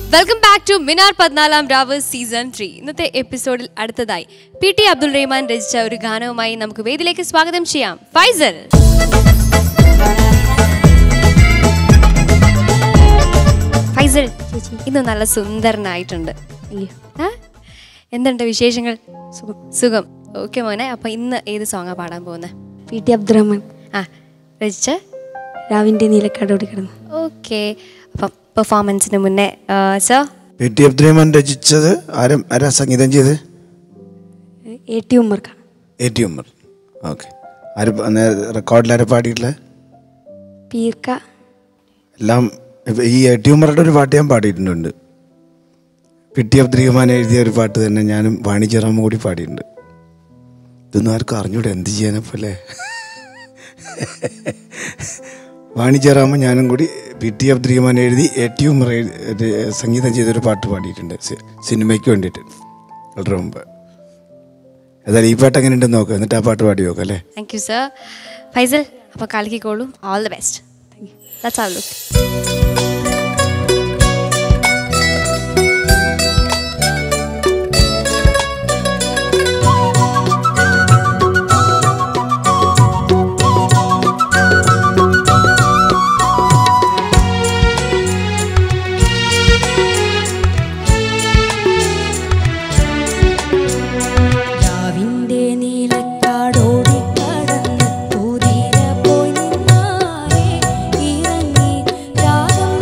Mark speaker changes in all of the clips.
Speaker 1: Welcome back to Minar പതിനാലാം രാവ് season three ഇന്നത്തെ എപ്പിസോഡിൽ അടുത്തതായി പി ടി അബ്ദുൾ റഹ്മാൻ രചിച്ച ഒരു ഗാനവുമായി നമുക്ക് വേദിയിലേക്ക് സ്വാഗതം ചെയ്യാം ഫൈസൽ ഫൈസൽ ഇന്ന് നല്ല സുന്ദരനായിട്ടുണ്ട് ആ? എന്തുണ്ട് വിശേഷങ്ങൾ സുഖം സുഖം ഓക്കെ മോനെ അപ്പൊ ഇന്ന് ഏത് സോങ്ങാ പാടാൻ പോകുന്നത്
Speaker 2: പി ടി അബ്ദുറഹ്മാൻ
Speaker 1: ആ രചിച്ച
Speaker 2: രാവിൻ്റെ നീലക്കാടോടി കിടന്നു
Speaker 1: ഓക്കെ അപ്പം പെർഫോമൻസിന് മുന്നേ സർ
Speaker 3: പി ടി അബ്ദുറഹ്മാൻ രചിച്ചത് ആരും ആരാ സംഗീതം ചെയ്ത്
Speaker 2: എ ടി ഉമ്മർക്ക
Speaker 3: എ ടി ഉമ്മർ ഓക്കെ ആര് പ- നേ- റെക്കോർഡിൽ ആരെ പാടിയിട്ടുള്ളത്
Speaker 2: പീർക്ക
Speaker 3: എല്ലാം ഇപ്പൊ ഈ എ ടി ഉമ്മറുടെ ഒരു പാട്ട് ഞാൻ പാടിയിട്ടുണ്ട് പി ടി അബ്ദുറഹ്മാൻ എഴുതിയ ഒരു പാട്ട് തന്നെ ഞാനും വാണിജ്യറാമ കൂടി പാടിയിട്ടുണ്ട് ഇതൊന്നും ആർക്കും അറിഞ്ഞൂടെ എന്ത് ചെയ്യാനപ്പോലെ വാണിജ്യറാമ ഞാനും കൂടി പി ടി അബ്ദുറഹ്മാൻ എഴുതി എ ടി ഉമ്മർ എഴുതി- ഒരു സംഗീതം ചെയ്തൊരു പാട്ട് പാടിയിട്ടുണ്ട് സി- സിനിമയ്ക്ക് വേണ്ടിയിട്ട് വളരെ മുമ്പ് ഏതായാലും ഈ പാട്ട് എങ്ങനെ ഉണ്ടെന്ന് നോക്കാം എന്നിട്ട് ആ പാട്ട് പാടി നോക്കാം അല്ലേ
Speaker 1: താങ്ക് യു സർ ഫൈസൽ അപ്പോൾ കലക്കിക്കോളൂ all the best let's have look
Speaker 2: രാവിൻ്റെ നീലക്കാടോടി കടന്ന് പൂതീര പോയി നിന്നാരേ ഇറങ്ങി രാഗം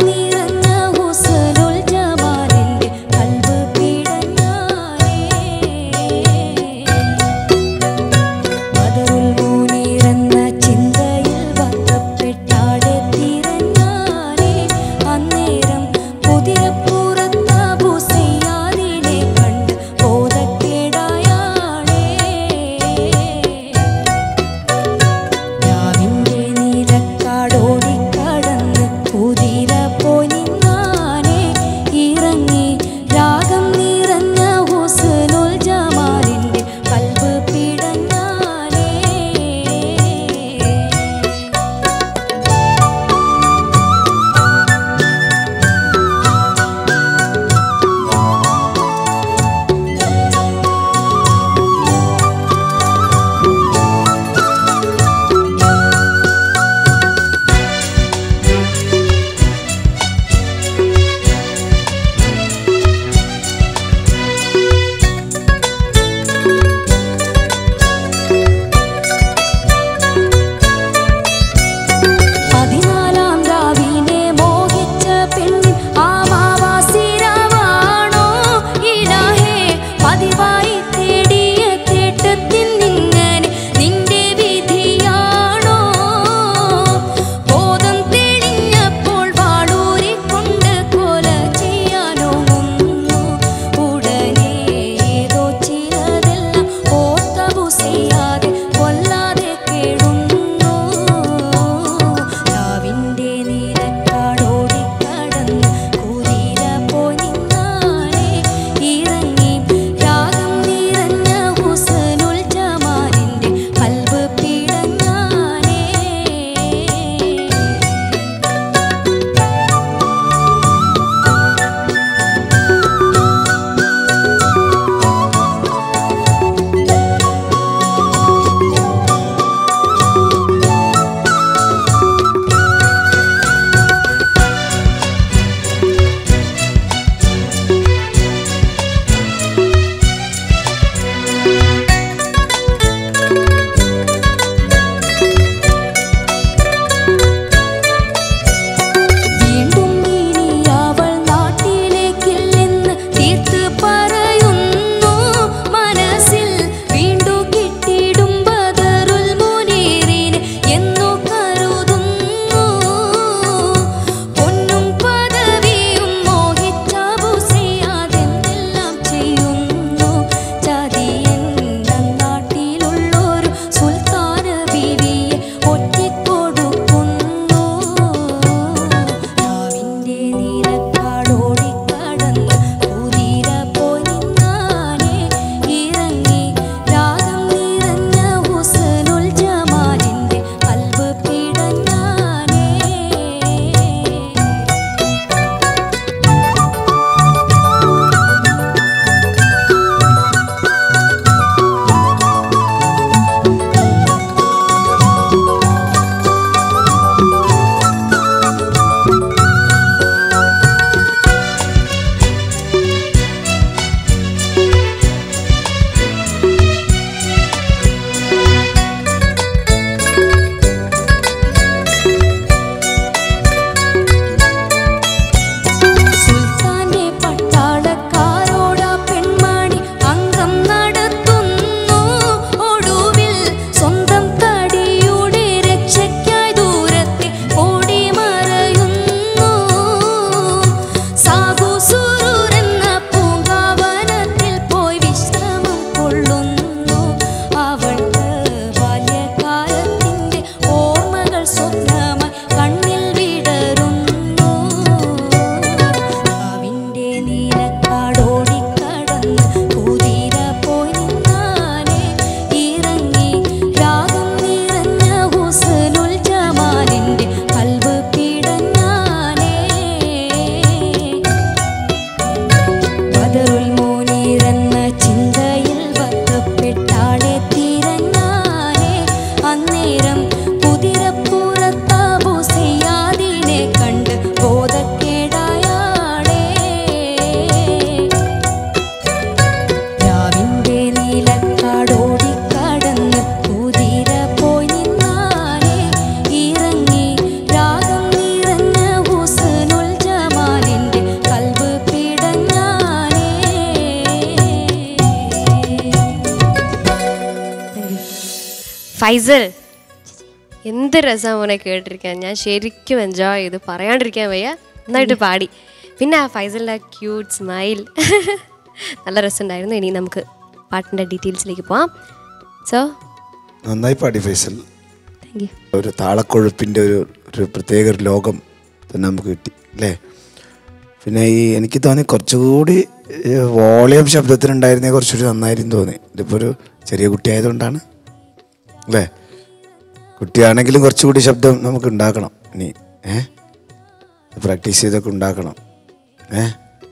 Speaker 1: ഫൈസൽ എന്ത് രസം മോനെ കേട്ടിരിക്കാൻ ഞാൻ ശരിക്കും എൻജോയ് ചെയ്ത് പറയാണ്ടിരിക്കാൻ വയ്യ നന്നായിട്ട് പാടി പിന്നെ ആ ഫൈസലിൻ്റെ ക്യൂട്ട് സ്മൈൽ നല്ല രസമുണ്ടായിരുന്നു ഇനി നമുക്ക് പാട്ടിൻ്റെ ഡീറ്റെയിൽസിലേക്ക് പോവാം സോ
Speaker 3: നന്നായി പാടി ഫൈസൽ
Speaker 2: താങ്ക് യു
Speaker 3: ഒരു താളക്കൊഴുപ്പിൻ്റെ ഒരു ഒരു പ്രത്യേക ഒരു ലോകം തന്നെ നമുക്ക് കിട്ടി അല്ലേ പിന്നെ ഈ എനിക്ക് തോന്നി കുറച്ചുകൂടി വോളിയം ശബ്ദത്തിനുണ്ടായിരുന്നേ കുറച്ചുകൂടി നന്നായിരുന്നു തോന്നി ഇതിപ്പോൾ ഒരു ചെറിയ കുട്ടിയായതുകൊണ്ടാണ് അല്ലേ കുട്ടിയാണെങ്കിലും കുറച്ചുകൂടി ശബ്ദം നമുക്ക് ഉണ്ടാക്കണം ഇനി ഏ പ്രാക്ടീസ് ചെയ്തൊക്കെ ഉണ്ടാക്കണം ഏ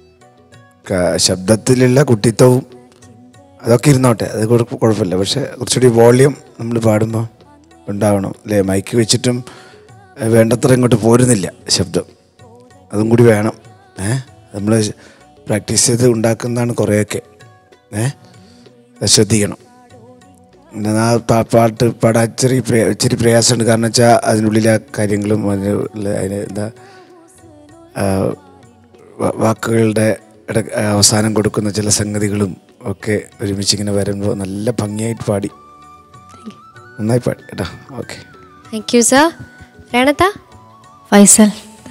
Speaker 3: ക- ശബ്ദത്തിലുള്ള കുട്ടിത്വവും അതൊക്കെ ഇരുന്നോട്ടെ അത് കുഴപ്പ- കുഴപ്പമില്ല പക്ഷെ കുറച്ചുകൂടി വോളിയം നമ്മൾ പാടുമ്പോൾ ഉണ്ടാവണം അല്ലേ മൈക്ക് വെച്ചിട്ടും ഏഹ്, വേണ്ടത്ര ഇങ്ങോട്ട് പോരുന്നില്ല ശബ്ദം അതും കൂടി വേണം ഏ നമ്മൾ പ്രാക്ടീസ് ചെയ്ത് ഉണ്ടാക്കുന്നതാണ് കുറേയൊക്കെ ഏ അത് ശ്രദ്ധിക്കണം പിന്നെ ആ പാ- പാട്ട് പാടാൻ ഇച്ചിരി പ്രയ- ഇച്ചിരി പ്രയാസമുണ്ട് കാരണം വെച്ചാൽ അതിനുള്ളിലെ കാര്യങ്ങളും അതിന് ഉള്ള അതിന് എന്താ ആ, വാ- വാക്കുകളുടെ ഇട അവസാനം കൊടുക്കുന്ന ചില സംഗതികളും ഒക്കെ ഒരുമിച്ച് ഇങ്ങനെ വരുമ്പോൾ നല്ല ഭംഗിയായിട്ട് പാടി നന്നായി പാടി കേട്ടോ ഓക്കെ
Speaker 1: താങ്ക് യു സർ രണത്ത
Speaker 4: ഫൈസൽ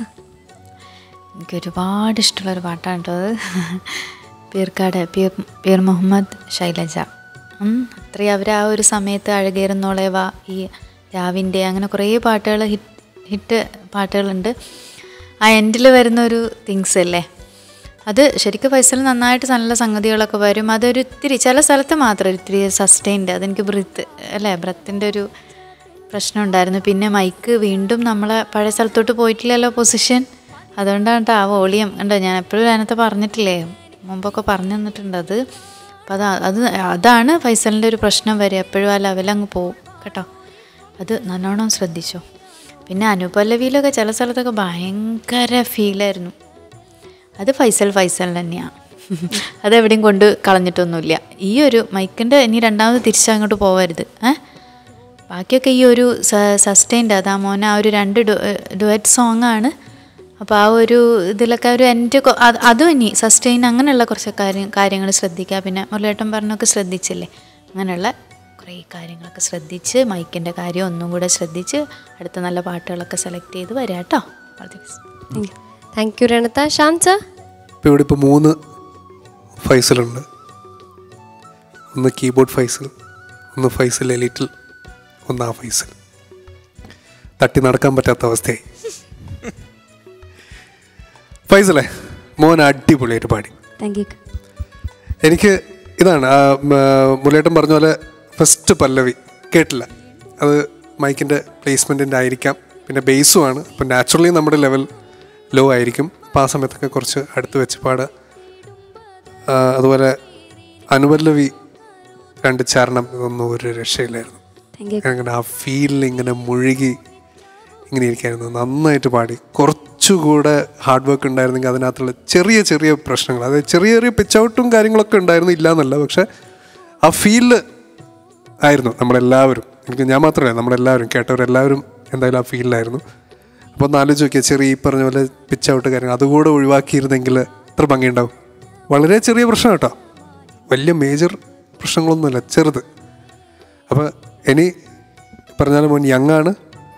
Speaker 4: എനിക്ക് ഒരുപാട് ഇഷ്ടമുള്ളൊരു പാട്ടാണ് കേട്ടോ അത് പീർക്കാട് പീർ പീർ മുഹമ്മദ് ശൈലജ ഉം, അത്രയും അവർ ആ ഒരു സമയത്ത് അഴകേറുന്നോളേവ ഈ രാവിൻ്റെ അങ്ങനെ കുറേ പാട്ടുകൾ ഹിറ്റ് ഹിറ്റ് പാട്ടുകളുണ്ട് ആ എൻഡിൽ വരുന്ന ഒരു തിങ്സ് അല്ലേ അത് ശരിക്കും ഫൈസൽ നന്നായിട്ട് നല്ല സംഗതികളൊക്കെ വരും അതൊരു ഇത്തിരി ചില സ്ഥലത്ത് മാത്രം ഒരു ഇത്തിരി സസ്റ്റൈൻഡ് അതെനിക്ക് ബ്രിത്ത് അല്ലേ ബ്രത്തിൻ്റെ ഒരു പ്രശ്നം ഉണ്ടായിരുന്നു പിന്നെ മൈക്ക് വീണ്ടും നമ്മളെ പഴയ സ്ഥലത്തോട്ട് പോയിട്ടില്ലല്ലോ പൊസിഷൻ അതുകൊണ്ടാണ് കേട്ടോ ആ വോളിയം ഉണ്ടോ ഞാൻ എപ്പോഴും അതിനകത്ത് പറഞ്ഞിട്ടില്ലേ മുമ്പൊക്കെ പറഞ്ഞു തന്നിട്ടുണ്ട് അത് അപ്പം അത് അത് അതാണ് ഫൈസലിൻ്റെ ഒരു പ്രശ്നം വരെ എപ്പോഴും ആ ലെവലങ്ങ് പോവും കേട്ടോ അത് നല്ലോണം ശ്രദ്ധിച്ചോ പിന്നെ അനുപല്ലവിയിലൊക്കെ ചില സ്ഥലത്തൊക്കെ ഭയങ്കര ഫീലായിരുന്നു അത് ഫൈസൽ ഫൈസൽ തന്നെയാണ് അതെവിടെയും കൊണ്ട് കളഞ്ഞിട്ടൊന്നുമില്ല ഈ ഒരു മൈക്കിൻ്റെ ഇനി രണ്ടാമത് തിരിച്ചങ്ങോട്ട് പോവരുത് ഏ ബാക്കിയൊക്കെ ഈ ഒരു സസ്റ്റൈൻഡ് അതാ മോനെ ആ ഒരു രണ്ട് ഡുവറ്റ് സോങ് ആണ് അപ്പോൾ ആ ഒരു ഇതിലൊക്കെ ഒരു എൻ്റെ അതും ഇനി സസ്റ്റെയിൻ അങ്ങനെയുള്ള കുറച്ച് കാര്യം കാര്യങ്ങൾ ശ്രദ്ധിക്കുക പിന്നെ മുരളേട്ടൻ പറഞ്ഞൊക്കെ ശ്രദ്ധിച്ചില്ലേ അങ്ങനെയുള്ള കുറേ കാര്യങ്ങളൊക്കെ ശ്രദ്ധിച്ച് മൈക്കിൻ്റെ കാര്യം ഒന്നും കൂടെ ശ്രദ്ധിച്ച് അടുത്ത നല്ല പാട്ടുകളൊക്കെ സെലക്ട് ചെയ്ത് വരാം കേട്ടോ all the best
Speaker 1: thank you രണത്ത ഷാൻ സർ
Speaker 5: ഇപ്പോൾ ഇവിടെ ഇപ്പോൾ മൂന്ന് ഫൈസലുണ്ട് ഒന്ന് കീബോർഡ് ഫൈസൽ ഒന്ന് ഫൈസൽ എലിറ്റിൽ ഒന്ന് ആ ഫൈസൽ തട്ടി നടക്കാൻ പറ്റാത്ത അവസ്ഥയായി ഫൈസലേ മോൻ അടിപൊളിയായിട്ട് പാടി
Speaker 2: താങ്ക് യു
Speaker 5: എനിക്ക് ഇതാണ് ആ, മ, മുരളേട്ടൻ പറഞ്ഞ പോലെ ഫസ്റ്റ് പല്ലവി കേട്ടില്ല അത് മൈക്കിൻ്റെ പ്ലേസ്മെൻറ്റിൻ്റെ ആയിരിക്കാം പിന്നെ ബേസുമാണ് അപ്പം നാച്ചുറലി നമ്മുടെ ലെവൽ ലോ ആയിരിക്കും അപ്പം ആ സമയത്തൊക്കെ കുറച്ച് അടുത്ത് വെച്ച് പാടുക ആ, അതുപോലെ അനുപല്ലവി രണ്ട് ചരണം ഇതൊന്നും ഒരു രക്ഷയില്ലായിരുന്നു
Speaker 2: താങ്ക് യു
Speaker 5: അങ്ങനെ ആ ഫീലിൽ ഇങ്ങനെ മുഴുകി ഇങ്ങനെ ഇരിക്കായിരുന്നു നന്നായിട്ട് പാടി കുറച്ചുകൂടെ ഹാർഡ് വർക്ക് ഉണ്ടായിരുന്നെങ്കിൽ അതിനകത്തുള്ള ചെറിയ ചെറിയ പ്രശ്നങ്ങൾ അതായത് ചെറിയ ചെറിയ പിച്ച് ഔട്ടും കാര്യങ്ങളൊക്കെ ഉണ്ടായിരുന്നു ഇല്ല എന്നല്ല പക്ഷെ ആ ഫീലിൽ ആയിരുന്നു നമ്മളെല്ലാവരും എനിക്ക് ഞാൻ മാത്രമല്ല നമ്മളെല്ലാവരും കേട്ടവരെല്ലാവരും എന്തായാലും ആ ഫീലിലായിരുന്നു അപ്പോൾ ഒന്ന് ആലോചിച്ച് നോക്കിയാൽ ചെറിയ ഈ പറഞ്ഞ പോലെ പിച്ച് ഔട്ട് കാര്യങ്ങൾ അതുകൂടെ ഒഴിവാക്കിയിരുന്നെങ്കിൽ എത്ര ഭംഗിയുണ്ടാവും വളരെ ചെറിയ പ്രശ്നം കേട്ടോ വലിയ മേജർ പ്രശ്നങ്ങളൊന്നുമില്ല ചെറുത് അപ്പോൾ ഇനി പറഞ്ഞാലും മോൻ യങ് ആണ്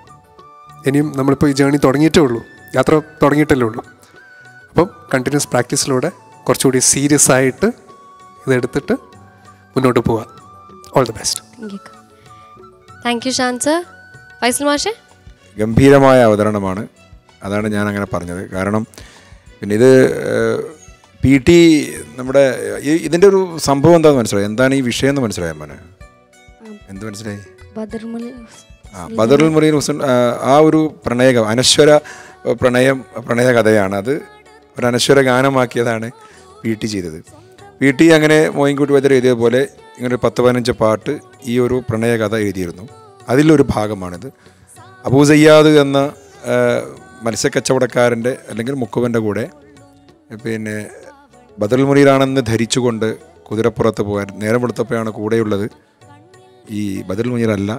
Speaker 5: ഇനിയും നമ്മളിപ്പോൾ ഈ ജേണി തുടങ്ങിയിട്ടേ ഉള്ളൂ യാത്ര തുടങ്ങിയിട്ടല്ലേ ഉള്ളൂ അപ്പം കണ്ടിന്യൂസ് പ്രാക്ടീസിലൂടെ കുറച്ചുകൂടി സീരിയസ് ആയിട്ട് ഇതെടുത്തിട്ട് മുന്നോട്ട് പോവുക all the best
Speaker 1: thank you thank you Shan sir Faisal മാഷെ
Speaker 6: ഗംഭീരമായ അവതരണമാണ് അതാണ് ഞാൻ അങ്ങനെ പറഞ്ഞത് കാരണം പിന്നെ ഇത് പി ടി നമ്മുടെ ഈ- ഇതിൻ്റെ ഒരു സംഭവം എന്താണെന്ന് മനസ്സിലായി എന്താണ് ഈ വിഷയം എന്ന് മനസ്സിലായ മോനെ എന്ത് മനസ്സിലായി
Speaker 2: ബദർമുൽ
Speaker 6: ആ ബദറുൽ മുറീൻ ഹുസൻ ആ, ആ ഒരു പ്രണയ അനശ്വര പ്രണയം പ്രണയ കഥയാണ് അത് ഒരു അനശ്വര ഗാനമാക്കിയതാണ് പി ടി ചെയ്തത് പി ടി അങ്ങനെ മോയിൻകുട്ടി വൈദ്യർ എഴുതിയ പോലെ ഇങ്ങനെ ഒരു പത്ത് പതിനഞ്ച് പാട്ട് ഈ ഒരു പ്രണയ കഥ എഴുതിയിരുന്നു അതിലൊരു ഭാഗമാണിത് അബൂ സയ്യാദ് എന്ന ആ, മത്സ്യക്കച്ചവടക്കാരൻ്റെ അല്ലെങ്കിൽ മുക്കുവൻ്റെ കൂടെ പിന്നെ ബദറുൽ മുനീറാണെന്ന് ധരിച്ചുകൊണ്ട് കുതിരപ്പുറത്ത് പോകാൻ നേരം വെളുത്തപ്പോഴാണ് കൂടെയുള്ളത് ഈ ബദറുൽ മുനീറല്ല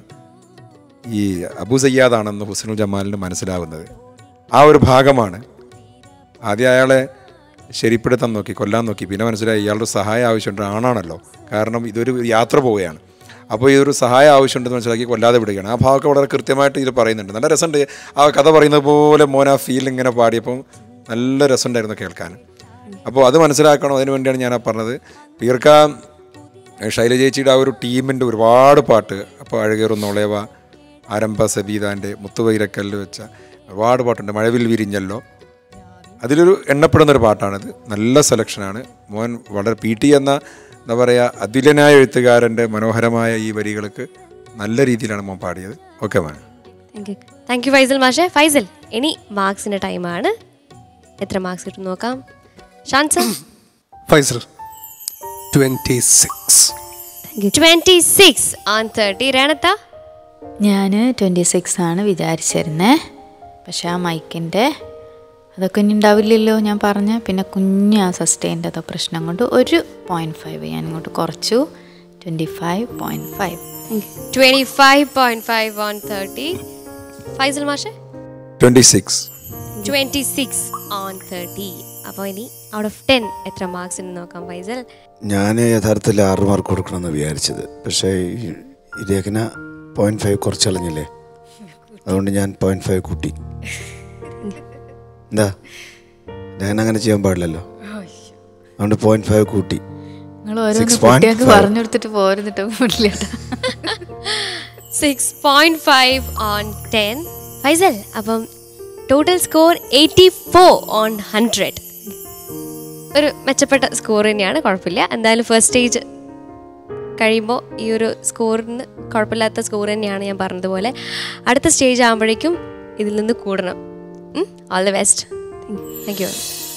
Speaker 6: ഈ അബു സയ്യാദാണെന്ന് ഹുസ്നുൽ ജമാലിന് മനസ്സിലാവുന്നത് ആ ഒരു ഭാഗമാണ് ആദ്യം അയാളെ ശരിപ്പെടുത്താൻ നോക്കി കൊല്ലാൻ നോക്കി പിന്നെ മനസ്സിലായി ഇയാളുടെ സഹായം ആവശ്യമുണ്ട് ആണാണല്ലോ കാരണം ഇതൊരു യാത്ര പോവുകയാണ് അപ്പോൾ ഈ ഒരു സഹായം ആവശ്യമുണ്ടെന്ന് മനസ്സിലാക്കി കൊല്ലാതെ വിടുകയാണ് ആ ഭാഗമൊക്കെ വളരെ കൃത്യമായിട്ട് ഇതിൽ പറയുന്നുണ്ട് നല്ല രസമുണ്ട് ആ കഥ പറയുന്നത് പോലെ മോൻ ആ ഫീൽ ഇങ്ങനെ പാടിയപ്പോൾ നല്ല രസമുണ്ടായിരുന്നു കേൾക്കാൻ അപ്പോൾ അത് മനസ്സിലാക്കണം അതിന് വേണ്ടിയാണ് ഞാൻ ആ പറഞ്ഞത് പീർക്ക ശൈലജ ചേച്ചിയുടെ ആ ഒരു ടീമിൻ്റെ ഒരുപാട് പാട്ട് അപ്പോൾ അഴകേറും നൊളേവ ആരംഭ സബീതാൻ്റെ മുത്തുവൈരക്കല്ല് വെച്ച ഒരുപാട് പാട്ടുണ്ട് മഴവിൽ വിരിഞ്ഞല്ലോ അതിലൊരു എണ്ണപ്പെടുന്ന ഒരു പാട്ടാണിത് നല്ല സെലക്ഷനാണ് മോൻ വളരെ പി ടി എന്ന എന്താ പറയുക അതുല്യനായ എഴുത്തുകാരൻ്റെ മനോഹരമായ ഈ വരികൾക്ക് നല്ല രീതിയിലാണ് മോൻ പാടിയത് ഓക്കെ മോൻ
Speaker 2: thank you
Speaker 1: thank you Faisal മാഷെ ഫൈസൽ ഇനി മാർക്സിൻ്റെ ടൈമാണ് എത്ര മാർക്സ് കിട്ടും നോക്കാം Shan sir
Speaker 5: Faisal twenty six
Speaker 1: twenty six on thirty രേണത്ത
Speaker 4: ഞാൻ ട്വൻറ്റി സിക്സ് ആണ് വിചാരിച്ചിരുന്നേ പക്ഷെ ആ മൈക്കിൻ്റെ അതൊക്കെ ഇനി ഉണ്ടാവില്ലല്ലോ ഞാൻ പറഞ്ഞ പിന്നെ കുഞ്ഞ് ആ സസ്റ്റൈൻ്റെ അതോ പ്രശ്നം കൊണ്ട് ഒരു പോയിൻറ്റ് ഫൈവ് ഞാൻ ഇങ്ങോട്ട് കുറച്ചു twenty five point five
Speaker 1: twenty five point five on thirty Faisal മാഷെ
Speaker 6: twenty six
Speaker 1: twenty six on thirty അപ്പോൾ ഇനി ഔട്ട് ഓഫ് ടെൻ എത്ര മാർക്സ് ഉണ്ട് നോക്കാം ഫൈസൽ
Speaker 3: ഞാൻ യഥാർത്ഥത്തിൽ ആറ് മാർക്ക് കൊടുക്കണമെന്ന് വിചാരിച്ചത് പക്ഷേ ഈ ഈ രേഖന പോയിന്റ് ഫൈവ് കുറച്ചളഞ്ഞില്ലേ അതുകൊണ്ട് ഞാൻ പോയിന്റ് ഫൈവ് കൂട്ടി എന്താ രേഖന അങ്ങനെ ചെയ്യാൻ പാടില്ലല്ലോ അതുകൊണ്ട് പോയിന്റ് ഫൈവ് കൂട്ടി
Speaker 4: നിങ്ങൾ ഓരോന്ന്
Speaker 3: 6.5.
Speaker 4: കുട്ടികൾക്ക് പറഞ്ഞു കൊടുത്തിട്ട് പോരുന്നിട്ട് മുട്ടില്ല
Speaker 1: six point five on ten Faisal അപ്പം total score eighty four on hundred ഒരു മെച്ചപ്പെട്ട സ്കോർ തന്നെയാണ് കുഴപ്പമില്ല എന്തായാലും ഫസ്റ്റ് സ്റ്റേജ് കഴിയുമ്പോൾ ഈ ഒരു സ്കോറിന് കുഴപ്പമില്ലാത്ത സ്കോർ തന്നെയാണ് ഞാൻ പറഞ്ഞതുപോലെ അടുത്ത സ്റ്റേജ് ആകുമ്പോഴേക്കും ഇതിൽ നിന്ന് കൂടണം all the best thank U